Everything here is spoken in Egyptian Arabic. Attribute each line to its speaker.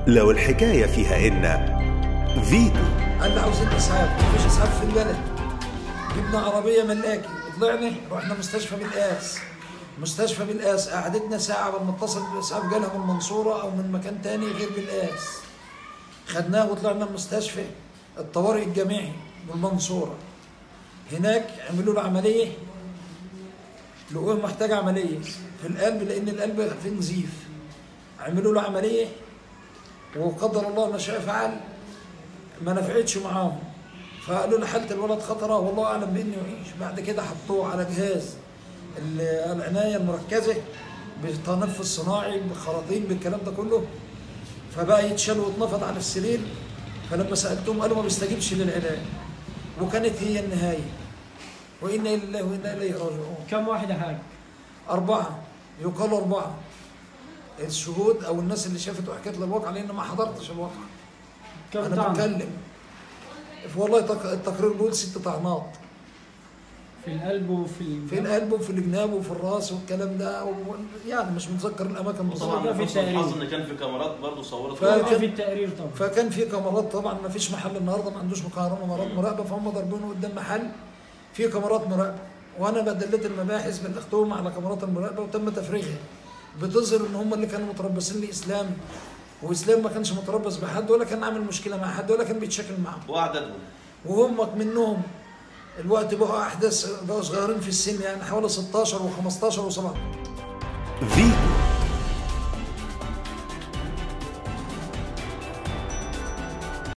Speaker 1: لو الحكاية فيها إن فيتو
Speaker 2: قال لي عاوزين اسعاف مفيش اسعاف في البلد جبنا عربيه ملاكي وطلعنا رحنا مستشفى بالقاس مستشفى بالقاس قعدتنا ساعه قبل ما اتصل بالاسعاف جالها من المنصوره او من مكان تاني غير بالقاس خدناه وطلعنا المستشفى الطوارئ الجامعي بالمنصوره هناك عملوا له عمليه لقوه محتاج عمليه في القلب لان القلب فيه نزيف عملوا له عمليه وقدر الله ما شاء فعل ما نفعتش معاهم فقالوا لي حاله الولد خطره والله اعلم بانه يعيش بعد كده حطوه على جهاز ال- العنايه المركزه بتنفس صناعي بخراطيم بالكلام ده كله فبقى يتشال ويتنفض على السرير فلما سالتهم قالوا ما بيستجيبش للعلاج وكانت هي النهايه وانا لله وانا اليه راجعون
Speaker 3: كم واحد يا حاج؟
Speaker 2: أربعة يقال أربعة الشهود أو الناس اللي شافت وحكت لي الواقع لأن ما حضرتش الواقع
Speaker 3: كم
Speaker 2: أنا
Speaker 3: طعن؟
Speaker 2: بتكلم والله تق- التقرير بيقول ست طعنات
Speaker 3: في القلب وفي ال-
Speaker 2: في القلب وفي الجناب وفي الراس والكلام ده و- يعني مش متذكر الأماكن بالظبط
Speaker 3: ده
Speaker 4: طبعا
Speaker 3: في
Speaker 4: من حسن الحظ
Speaker 3: التقرير.
Speaker 4: ان كان في كاميرات برضه صورت
Speaker 2: ف-
Speaker 3: وده في التقرير طبعا
Speaker 2: فكان في كاميرات طبعا ما فيش محل النهارده ما عندوش كاميرات مراقبه فهم ضاربينه قدام محل في كاميرات مراقبه وانا بدلت المباحث بلغتهم على كاميرات المراقبه وتم تفريغها بتظهر ان هم اللي كانوا متربصين لاسلام واسلام ما كانش متربص بحد ولا كان عامل مشكله مع حد ولا كان بيتشاكل معهم
Speaker 4: واعدادهم
Speaker 2: وهم منهم الوقت بقوا احداث بقوا صغيرين في السن يعني حوالي 16 و15 و17
Speaker 1: فيتو